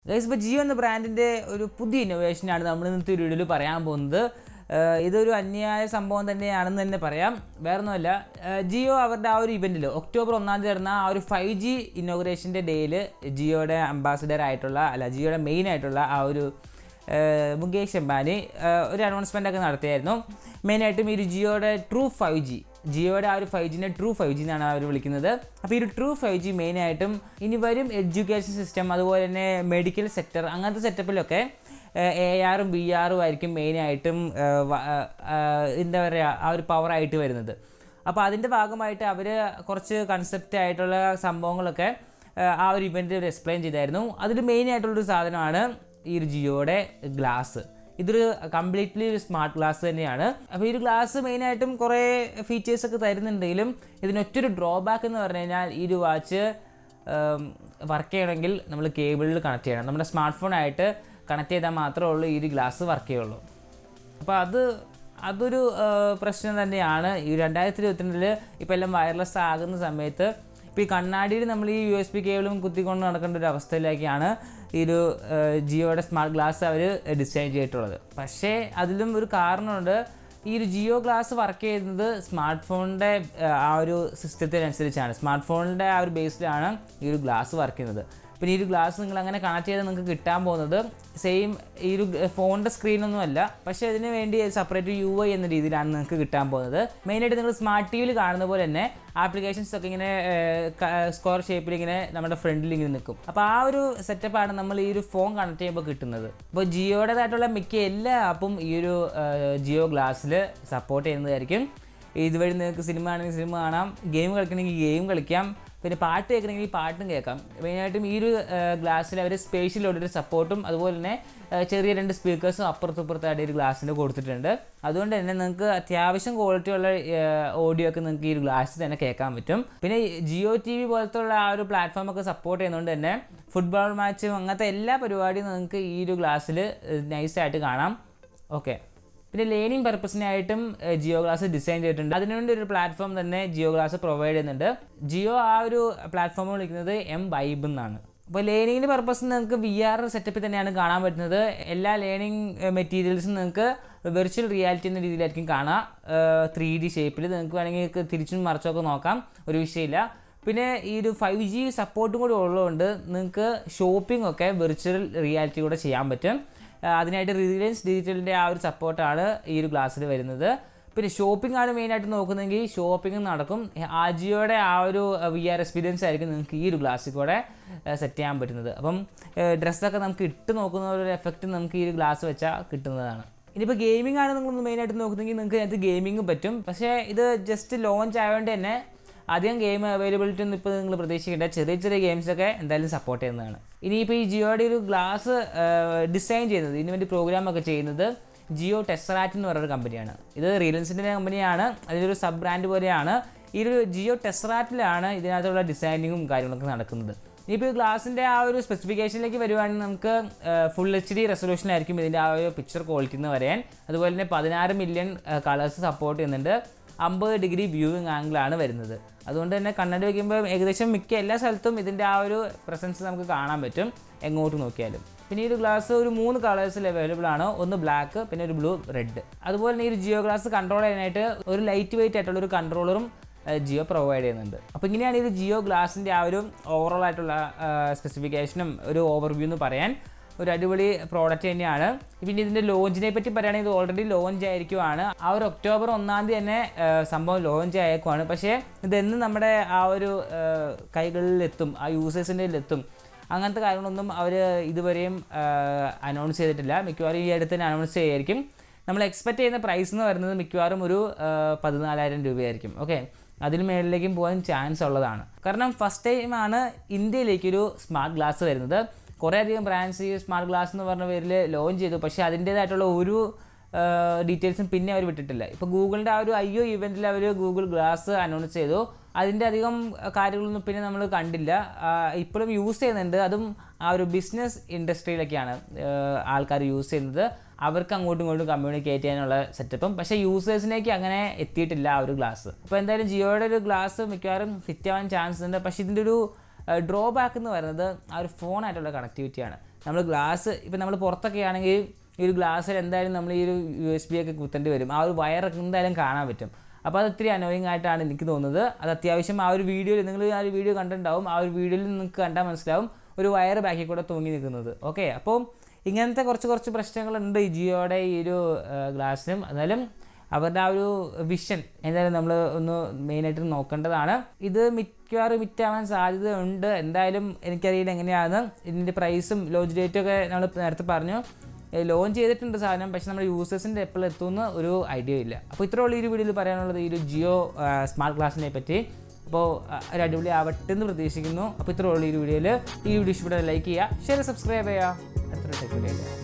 guys ഇപ്പോൾ ജിയോ എന്ന ബ്രാൻഡിൻ്റെ ഒരു പുതിയ ഇന്നോവേഷനാണ് നമ്മൾ ഇന്നത്തെ ഒരു വീഡിയോയിൽ പറയാൻ പോകുന്നത് ഏഹ് ഇതൊരു അന്യായ സംഭവം തന്നെയാണെന്ന് തന്നെ പറയാം വേറൊന്നുമല്ല ഏഹ് ജിയോ അവരുടെ ആ ഒരു ഇവൻറ്റിൽ ഒക്ടോബർ ഒന്നാം തീയതി നടന്ന ആ ഒരു ഫൈവ് ജി ഇന്നോഗ്രേഷൻ്റെ ഡേയിൽ ജിയോയുടെ അംബാസിഡർ ആയിട്ടുള്ള അല്ല ജിയോയുടെ മെയിൻ ആയിട്ടുള്ള ആ ഒരു ഏഹ് മുകേഷ് അംബാനി ഏഹ് ഒരു അനൗൺസ്മെൻ്റ് ഒക്കെ നടത്തിയായിരുന്നു മെയിനായിട്ടും ഈ ഒരു ജിയോയുടെ ട്രൂ ഫൈവ് ജി ജിയോയുടെ ആ ഒരു ഫൈവ് ജിനെ ട്രൂ ഫൈവ് ജി എന്നാണ് അവർ വിളിക്കുന്നത് അപ്പോൾ ഈ ഒരു ട്രൂ ഫൈവ് ജി മെയിനായിട്ടും ഇനി വരും എഡ്യൂക്കേഷൻ സിസ്റ്റം അതുപോലെ തന്നെ മെഡിക്കൽ സെക്ടർ അങ്ങനത്തെ സെറ്റപ്പിലൊക്കെ എ ആറും ബി ആറും ആയിരിക്കും മെയിനായിട്ടും എന്താ പറയുക ആ ഒരു പവറായിട്ട് വരുന്നത് അപ്പോൾ അതിൻ്റെ ഭാഗമായിട്ട് അവർ കുറച്ച് കൺസെപ്റ്റ് ആയിട്ടുള്ള സംഭവങ്ങളൊക്കെ ഏഹ് ആ ഒരു ഇവൻറ്റിൽ ഒരു എക്സ്പ്ലെയിൻ ചെയ്തായിരുന്നു അതിൽ മെയിൻ ആയിട്ടുള്ളൊരു സാധനമാണ് ഈ ഒരു ജിയോയുടെ ഗ്ലാസ് ഇതൊരു കംപ്ലീറ്റ്ലി ഒരു സ്മാർട്ട് ഗ്ലാസ് തന്നെയാണ് അപ്പോൾ ഈ ഒരു ഗ്ലാസ് മെയിനായിട്ടും കുറേ ഫീച്ചേഴ്സ് ഒക്കെ തരുന്നുണ്ടെങ്കിലും ഇതിനൊറ്റൊരു ഡ്രോബാക്ക് എന്ന് പറഞ്ഞു കഴിഞ്ഞാൽ ഈ ഒരു വാച്ച് വർക്ക് ചെയ്യണമെങ്കിൽ നമ്മൾ കേബിളിൽ കണക്ട് ചെയ്യണം നമ്മുടെ സ്മാർട്ട് ഫോണായിട്ട് കണക്ട് ചെയ്താൽ മാത്രമേ ഉള്ളൂ ഈ ഒരു ഗ്ലാസ് വർക്ക് ചെയ്യുള്ളൂ അപ്പോൾ അത് അതൊരു ആ, പ്രശ്നം തന്നെയാണ് ഈ രണ്ടായിരത്തി ഇരുപത്തിരണ്ടിൽ ഇപ്പോൾ എല്ലാം വയർലെസ് ആകുന്ന സമയത്ത് ഇപ്പോൾ ഈ കണ്ണാടിയിൽ നമ്മൾ ഈ യു എസ് ബി കേബിളും കുത്തിക്കൊണ്ട് നടക്കേണ്ട ഒരു അവസ്ഥയിലേക്കാണ് ഈ ഒരു ആ, ജിയോയുടെ സ്മാർട്ട് ഗ്ലാസ് അവർ ഡിസൈൻ ചെയ്തിട്ടുള്ളത് പക്ഷേ അതിലും ഒരു കാരണമുണ്ട് ഈ ഒരു ജിയോ ഗ്ലാസ് വർക്ക് ചെയ്യുന്നത് സ്മാർട്ട് ഫോണിൻ്റെ ആ ഒരു സിസ്റ്റത്തിനനുസരിച്ചാണ് സ്മാർട്ട് ഫോണിൻ്റെ ആ ഒരു ബേസിലാണ് ഈ ഒരു ഗ്ലാസ് വർക്ക് ചെയ്യുന്നത് പിന്നെ ഈ ഒരു ഗ്ലാസ് നിങ്ങൾ അങ്ങനെ കണക്ട് ചെയ്ത് നിങ്ങൾക്ക് കിട്ടാൻ പോകുന്നത് സെയിം ഈ ഒരു ഫോണിൻ്റെ സ്ക്രീനൊന്നുമല്ല പക്ഷേ അതിന് വേണ്ടി സെപ്പറേറ്റ് യു ഐ എന്ന രീതിയിലാണ് നിങ്ങൾക്ക് കിട്ടാൻ പോകുന്നത് മെയിനായിട്ട് നിങ്ങൾ സ്മാർട്ട് ടി വിയിൽ കാണുന്ന പോലെ തന്നെ ആപ്ലിക്കേഷൻസ് ഒക്കെ ഇങ്ങനെ സ്ക്വയർ ഷേപ്പിൽ ഇങ്ങനെ നമ്മുടെ ഫ്രണ്ടിൽ ഇങ്ങനെ നിൽക്കും അപ്പോൾ ആ ഒരു സെറ്റപ്പാണ് നമ്മൾ ഈ ഒരു ഫോൺ കണക്ട് ചെയ്യുമ്പോൾ കിട്ടുന്നത് അപ്പോൾ ജിയോയുടേതായിട്ടുള്ള മിക്ക എല്ലാ ആപ്പും ഈ ഒരു ജിയോ ഗ്ലാസ്സിൽ സപ്പോർട്ട് ചെയ്യുന്നതായിരിക്കും ഇതുവഴി നിങ്ങൾക്ക് സിനിമ ആണെങ്കിൽ സിനിമ കാണാം ഗെയിം കളിക്കണമെങ്കിൽ ഗെയിം കളിക്കാം പിന്നെ പാട്ട് കേൾക്കണമെങ്കിൽ പാട്ടും കേൾക്കാം മെയിനായിട്ടും ഈ ഒരു ഗ്ലാസ്സിൽ അവർ സ്പേഷ്യൽ ഒരു സപ്പോർട്ടും അതുപോലെ തന്നെ ആ, ചെറിയ രണ്ട് സ്പീക്കേഴ്സും അപ്പുറത്തും ഇപ്പുറത്തായിട്ട് ഈ ഒരു ഗ്ലാസ്സിൻ്റെ കൊടുത്തിട്ടുണ്ട് അതുകൊണ്ട് തന്നെ നിങ്ങൾക്ക് അത്യാവശ്യം ക്വാളിറ്റിയുള്ള ഓഡിയോ ഒക്കെ നിങ്ങൾക്ക് ഈ ഒരു ഗ്ലാസ്സിൽ തന്നെ കേൾക്കാൻ പറ്റും പിന്നെ ജിയോ ടി വി പോലത്തെ ഉള്ള ആ ഒരു പ്ലാറ്റ്ഫോം ഒക്കെ സപ്പോർട്ട് ചെയ്യുന്നതുകൊണ്ട് തന്നെ ഫുട്ബോൾ മാച്ചും അങ്ങനത്തെ എല്ലാ പരിപാടിയും നിങ്ങൾക്ക് ഈ ഒരു ഗ്ലാസ്സിൽ നൈസായിട്ട് കാണാം ഓക്കെ പിന്നെ ലേണിംഗ് പർപ്പസിനായിട്ടും ഏഹ്, ജിയോ ഗ്ലാസ് ഡിസൈൻ ചെയ്തിട്ടുണ്ട് അതിനുവേണ്ടി ഒരു പ്ലാറ്റ്ഫോം തന്നെ ജിയോ ഗ്ലാസ് പ്രൊവൈഡ് ചെയ്യുന്നുണ്ട് ജിയോ ആ ഒരു പ്ലാറ്റ്ഫോം വിളിക്കുന്നത് എം വൈബ് എന്നാണ് അപ്പോൾ ലേണിങ്ങിൻ്റെ പർപ്പസ് നിങ്ങൾക്ക് വി ആർ സെറ്റപ്പിൽ തന്നെയാണ് കാണാൻ പറ്റുന്നത് എല്ലാ ലേണിംഗ് മെറ്റീരിയൽസും നിങ്ങൾക്ക് വെർച്വൽ റിയാലിറ്റി എന്ന രീതിയിലായിരിക്കും കാണാം ത്രീ ഡി ഷേപ്പിൽ നിങ്ങൾക്ക് വേണമെങ്കിൽ തിരിച്ചും മറിച്ചൊക്കെ നോക്കാം ഒരു വിഷയമില്ല പിന്നെ ഈ ഒരു ഫൈവ് ജി സപ്പോർട്ടും കൂടി ഉള്ളതുകൊണ്ട് നിങ്ങൾക്ക് ഷോപ്പിംഗ് ഒക്കെ വെർച്വൽ റിയാലിറ്റി കൂടെ ചെയ്യാൻ പറ്റും ആ, അതിനായിട്ട് റിലയൻസ് ഡിജിറ്റലിൻ്റെ ആ ഒരു സപ്പോർട്ടാണ് ഈ ഒരു ഗ്ലാസ്സിൽ വരുന്നത് പിന്നെ ഷോപ്പിംഗ് ആണ് മെയിനായിട്ട് നോക്കുന്നതെങ്കിൽ ഷോപ്പിംഗ് നടക്കും ആജിയോയുടെ ആ ഒരു വി ആർ എക്സ്പീരിയൻസ് ആയിരിക്കും നിങ്ങൾക്ക് ഈ ഒരു ഗ്ലാസ്സിൽ കൂടെ സെറ്റ് ചെയ്യാൻ പറ്റുന്നത് അപ്പം ഡ്രസ്സൊക്കെ നമുക്ക് ഇട്ട് നോക്കുന്ന ഒരു എഫക്റ്റ് നമുക്ക് ഈ ഒരു ഗ്ലാസ് വെച്ചാൽ കിട്ടുന്നതാണ് ഇനിയിപ്പോൾ ഗെയിമിംഗ് ആണ് നിങ്ങൾ മെയിനായിട്ട് നോക്കുന്നെങ്കിൽ നിങ്ങൾക്ക് അതിനകത്ത് ഗെയിമിംഗ് പറ്റും പക്ഷേ ഇത് ജസ്റ്റ് ലോഞ്ച് ആയതുകൊണ്ട് തന്നെ അധികം ഗെയിം അവൈലബിലിറ്റി ഒന്നും ഇപ്പോൾ നിങ്ങൾ പ്രതീക്ഷിക്കേണ്ട ചെറിയ ചെറിയ ഗെയിംസൊക്കെ എന്തായാലും സപ്പോർട്ട് ചെയ്യുന്നതാണ് ഇനിയിപ്പോൾ ഈ ജിയോയുടെ ഒരു ഗ്ലാസ് ഡിസൈൻ ചെയ്യുന്നത് ഇതിന് വേണ്ടി പ്രോഗ്രാം ഒക്കെ ചെയ്യുന്നത് ജിയോ ടെസ്സറാറ്റ് എന്ന് പറയുന്ന കമ്പനിയാണ് ഇത് റിലയൻസിൻ്റെ കമ്പനിയാണ് അതിലൊരു സബ് ബ്രാൻഡ് പോലെയാണ് ഈ ഒരു ജിയോ ടെസ്സറാറ്റിലാണ് ഇതിനകത്തുള്ള ഡിസൈനിങ്ങും കാര്യങ്ങളൊക്കെ നടക്കുന്നത് ഇനിയിപ്പോൾ ഈ ഗ്ലാസിൻ്റെ ആ ഒരു സ്പെസിഫിക്കേഷനിലേക്ക് വരുവാണെങ്കിൽ നമുക്ക് ഫുൾ എച്ച് ഡി റെസൊല്യൂഷനായിരിക്കും ഇതിൻ്റെ ആ ഒരു പിക്ചർ ക്വാളിറ്റി എന്ന് പറയാൻ അതുപോലെ തന്നെ പതിനാറ് മില്യൺ കളേഴ്സ് സപ്പോർട്ട് ചെയ്യുന്നുണ്ട് അമ്പത് ഡിഗ്രി വ്യൂവിങ് ആംഗിളാണ് വരുന്നത് അതുകൊണ്ട് തന്നെ കണ്ണട വയ്ക്കുമ്പോൾ ഏകദേശം മിക്ക എല്ലാ സ്ഥലത്തും ഇതിൻ്റെ ആ ഒരു പ്രസൻസ് നമുക്ക് കാണാൻ പറ്റും എങ്ങോട്ട് നോക്കിയാലും പിന്നെ ഈ ഒരു ഗ്ലാസ് ഒരു മൂന്ന് കളേഴ്സിൽ അവൈലബിൾ ആണ് ഒന്ന് ബ്ലാക്ക് പിന്നെ ഒരു ബ്ലൂ റെഡ് അതുപോലെ തന്നെ ഈ ഒരു ജിയോ ഗ്ലാസ് കൺട്രോൾ ചെയ്യാനായിട്ട് ഒരു ലൈറ്റ് വെയിറ്റ് ആയിട്ടുള്ള ഒരു കൺട്രോളറും ജിയോ പ്രൊവൈഡ് ചെയ്യുന്നുണ്ട് അപ്പോൾ ഇങ്ങനെയാണ് ഇത് ജിയോ ഗ്ലാസിൻ്റെ ആ ഒരു ഓവറോൾ ആയിട്ടുള്ള സ്പെസിഫിക്കേഷനും ഒരു ഓവർവ്യൂ എന്ന് പറയാൻ ഒരു അടിപൊളി പ്രോഡക്റ്റ് തന്നെയാണ് പിന്നെ ഇതിൻ്റെ ലോഞ്ചിനെ പറ്റി പറയുകയാണെങ്കിൽ ഇത് ഓൾറെഡി ലോഞ്ച് ആയിരിക്കുവാണ് ആ ഒരു ഒക്ടോബർ ഒന്നാം തീയതി തന്നെ ആ, സംഭവം ലോഞ്ച് ആയേക്കുവാണ് പക്ഷേ ഇതെന്ന് നമ്മുടെ ആ ഒരു ആ, കൈകളിലെത്തും ആ യൂസേഴ്സിൻ്റെ എത്തും അങ്ങനത്തെ കാര്യങ്ങളൊന്നും അവർ ഇതുവരെയും അനൗൺസ് ചെയ്തിട്ടില്ല മിക്കവാറും ഈ അടുത്ത് തന്നെ അനൗൺസ് ചെയ്യായിരിക്കും നമ്മൾ എക്സ്പെക്ട് ചെയ്യുന്ന പ്രൈസ് എന്ന് പറയുന്നത് മിക്കവാറും ഒരു ആ, പതിനാലായിരം രൂപയായിരിക്കും ഓക്കെ അതിന് മേളിലേക്കും പോകാൻ ചാൻസ് ഉള്ളതാണ് കാരണം ഫസ്റ്റ് ടൈമാണ് ഇന്ത്യയിലേക്കൊരു സ്മാർട്ട് ഗ്ലാസ് വരുന്നത് കുറേ അധികം ബ്രാൻഡ്സ് ഈ സ്മാർട്ട് ഗ്ലാസ് എന്ന് പറഞ്ഞ പേരിൽ ലോഞ്ച് ചെയ്തു പക്ഷേ അതിൻ്റേതായിട്ടുള്ള ഒരു ഡീറ്റെയിൽസും പിന്നെ അവർ വിട്ടിട്ടില്ല ഇപ്പോൾ ഗൂഗിളിൻ്റെ ആ ഒരു ഐ ഒ ഇവൻറ്റിൽ അവർ ഗൂഗിൾ ഗ്ലാസ് അനൗൺസ് ചെയ്തു അതിൻ്റെ അധികം കാര്യങ്ങളൊന്നും പിന്നെ നമ്മൾ കണ്ടില്ല ആ, ഇപ്പോഴും യൂസ് ചെയ്യുന്നുണ്ട് അതും ആ ഒരു ബിസിനസ് ഇൻഡസ്ട്രിയിലൊക്കെയാണ് ആൾക്കാർ യൂസ് ചെയ്യുന്നത് അവർക്ക് അങ്ങോട്ടും ഇങ്ങോട്ടും കമ്മ്യൂണിക്കേറ്റ് ചെയ്യാനുള്ള സെറ്റപ്പും പക്ഷേ യൂസേഴ്സിലേക്ക് അങ്ങനെ എത്തിയിട്ടില്ല ആ ഒരു ഗ്ലാസ് അപ്പോൾ എന്തായാലും ജിയോയുടെ ഒരു ഗ്ലാസ് മിക്കവാറും ഫിറ്റ് ആവാൻ ചാൻസ് ഉണ്ട് പക്ഷേ ഇതിൻ്റെ ഒരു ഡ്രോബാക്ക് എന്ന് പറയുന്നത് ആ ഒരു ഫോണായിട്ടുള്ള കണക്ടിവിറ്റിയാണ് നമ്മൾ ഗ്ലാസ് ഇപ്പം നമ്മൾ പുറത്തൊക്കെ ആണെങ്കിൽ ഈ ഒരു ഗ്ലാസ്സിൽ എന്തായാലും നമ്മൾ ഈ ഒരു യു എസ് ബി ഒക്കെ കുത്തേണ്ടി വരും ആ ഒരു വയറൊക്കെ എന്തായാലും കാണാൻ പറ്റും അപ്പോൾ അത് ഒത്തിരി അനോയിങ് ആയിട്ടാണ് എനിക്ക് തോന്നുന്നത് അത് അത്യാവശ്യം ആ ഒരു വീഡിയോയിൽ നിങ്ങൾ ആ ഒരു വീഡിയോ കണ്ടിട്ടുണ്ടാവും ആ ഒരു വീഡിയോയിൽ നിങ്ങൾക്ക് കണ്ടാൽ മനസ്സിലാവും ഒരു വയർ ബാക്കിൽ കൂടെ തൂങ്ങി നിൽക്കുന്നത് ഓക്കെ അപ്പോൾ ഇങ്ങനത്തെ കുറച്ച് കുറച്ച് പ്രശ്നങ്ങളുണ്ട് ഈ ജിയോയുടെ ഈ ഒരു ഗ്ലാസ്സിനും എന്നാലും അവരുടെ ആ ഒരു വിഷൻ എന്തായാലും നമ്മൾ ഒന്ന് മെയിനായിട്ട് നോക്കേണ്ടതാണ് ഇത് മിക്കവാറും വിറ്റാവാൻ സാധ്യതയുണ്ട് എന്തായാലും എനിക്കറിയില്ല എങ്ങനെയാണ് ഇതിൻ്റെ പ്രൈസും ലോഞ്ച് ഡേറ്റും ഒക്കെ നമ്മൾ നേരത്തെ പറഞ്ഞു ലോഞ്ച് ചെയ്തിട്ടുണ്ട് സാധനം പക്ഷെ നമ്മുടെ യൂസേഴ്സിൻ്റെ എപ്പോൾ എത്തുമെന്ന് ഒരു ഐഡിയ ഇല്ല അപ്പോൾ ഇത്ര ഉള്ള ഈ ഒരു വീഡിയോയിൽ പറയാനുള്ളത് ഈ ഒരു ജിയോ സ്മാർട്ട് ഗ്ലാസിനെ പറ്റി അപ്പോൾ ഒരു അടിപൊളി ആവട്ടെ എന്ന് പ്രതീക്ഷിക്കുന്നു അപ്പോൾ ഇത്ര ഉള്ള ഈ ഒരു വീഡിയോയിൽ ഈ വീഡിയോ ഇഷ്ടപ്പെട്ട ലൈക്ക് ചെയ്യുക ഷെയർ സബ്സ്ക്രൈബ് ചെയ്യുക അത്ര ടേക്ക്